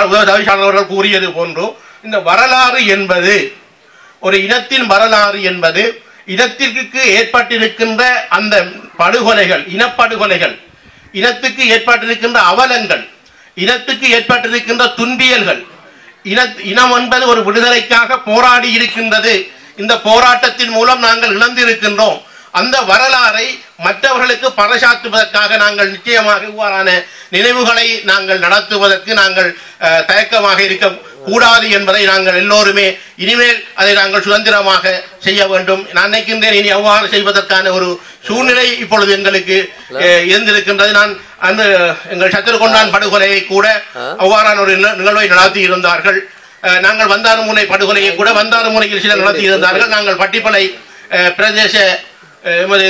தவிசாளர் அவர்கள் கூறியது போன்று இந்த வரலாறு என்பது ஒரு இனத்தின் வரலாறு என்பது இனத்திற்கு ஏற்பட்டிருக்கின்ற அந்த படுகொலைகள் இனப்படுகொலைகள் இனத்துக்கு ஏற்பட்டிருக்கின்ற அவலங்கள் இனத்துக்கு ஏற்பட்டிருக்கின்ற துன்பியல்கள் இன இனம் என்பது ஒரு விடுதலைக்காக போராடி இருக்கின்றது இந்த போராட்டத்தின் மூலம் நாங்கள் இழந்திருக்கின்றோம் அந்த வரலாறை மற்றவர்களுக்கு பறைசாற்றுவதற்காக நாங்கள் நிச்சயமாக இவ்வாறான நினைவுகளை நாங்கள் நடத்துவதற்கு நாங்கள் அஹ், தயக்கமாக இருக்க கூடாது என்பதை நாங்கள் எல்லோருமே இனிமேல் அதை நாங்கள் சுதந்திரமாக செய்ய வேண்டும் நான் நினைக்கின்றேன் இனி அவ்வாறு செய்வதற்கான ஒரு சூழ்நிலை இப்பொழுது எங்களுக்கு அஹ், இருந்திருக்கின்றது நான் அந்த எங்கள் சத்திரகொண்டான் படுகொலையை கூட அவ்வாறான ஒரு நிக- நிகழ்வை நடத்தி இருந்தார்கள் அஹ், நாங்கள் வந்தாறுமுனை படுகொலையை கூட வந்தாறுமுனையில் சிலர் நடத்தி இருந்தார்கள் நாங்கள் பட்டிப்பளை அஹ், பிரதேச அஹ், எமது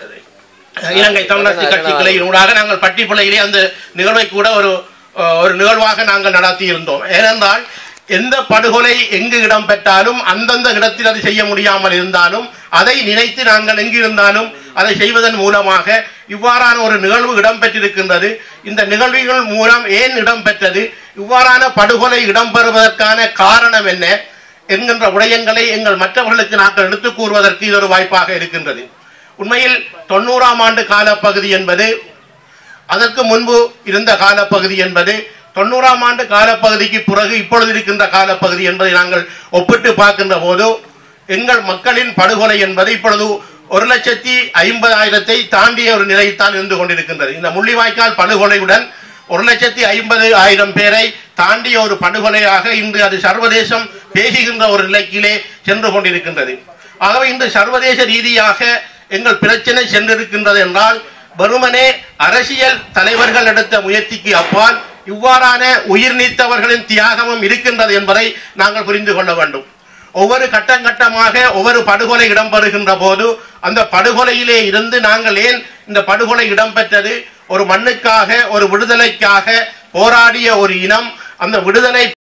அஹ், இலங்கை தமிழரசு கட்சி கிளையின் ஊடாக நாங்கள் பட்டிப்பளையிலே அந்த நிகழ்வை கூட ஒரு அஹ், ஒரு நிகழ்வாக நாங்கள் நடத்தி இருந்தோம் ஏனென்றால் எந்த படுகொலை எங்கு இடம்பெற்றாலும் அந்தந்த இடத்தில் அதை செய்ய முடியாமல் இருந்தாலும் அதை நினைத்து நாங்கள் எங்கு இருந்தாலும் அதை செய்வதன் மூலமாக இவ்வாறான ஒரு நிகழ்வு இடம்பெற்றிருக்கின்றது இந்த நிகழ்வுகள் மூலம் ஏன் இடம்பெற்றது இவ்வாறான படுகொலை இடம்பெறுவதற்கான காரணம் என்ன என்கின்ற விடயங்களை எங்கள் மற்றவர்களுக்கு நாங்கள் எடுத்துக் கூறுவதற்கு இது ஒரு வாய்ப்பாக இருக்கின்றது உண்மையில் தொண்ணூறாம் ஆண்டு காலப்பகுதி என்பது அதற்கு முன்பு இருந்த காலப்பகுதி என்பது தொண்ணூறாம் ஆண்டு காலப்பகுதிக்கு பிறகு இப்பொழுது இருக்கின்ற காலப்பகுதி என்பதை நாங்கள் ஒப்பிட்டு பார்க்கின்ற போது எங்கள் மக்களின் படுகொலை என்பது இப்பொழுது ஒரு லட்சத்தி ஐம்பதாயிரத்தை தாண்டிய ஒரு நிலைத்தான் இருந்து கொண்டிருக்கின்றது இந்த முள்ளிவாய்க்கால் படுகொலையுடன் ஒரு லட்சத்தி ஐம்பது ஆயிரம் பேரை தாண்டிய ஒரு படுகொலையாக இன்று அது சர்வதேசம் பேசுகின்ற ஒரு நிலைக்கிலே சென்று கொண்டிருக்கின்றது ஆகவே இன்று சர்வதேச ரீதியாக எங்கள் பிரச்சனை சென்றிருக்கின்றது என்றால் வெறுமனே அரசியல் தலைவர்கள் எடுத்த முயற்சிக்கு அப்பால் இவ்வாறான உயிர் நீத்தவர்களின் தியாகமும் இருக்கின்றது என்பதை நாங்கள் புரிந்து கொள்ள வேண்டும் ஒவ்வொரு கட்டம் கட்டமாக ஒவ்வொரு படுகொலை இடம்பெறுகின்ற போது அந்த படுகொலையிலே இருந்து நாங்கள் ஏன் இந்த படுகொலை இடம்பெற்றது ஒரு மண்ணுக்காக ஒரு விடுதலைக்காக போராடிய ஒரு இனம் அந்த விடுதலை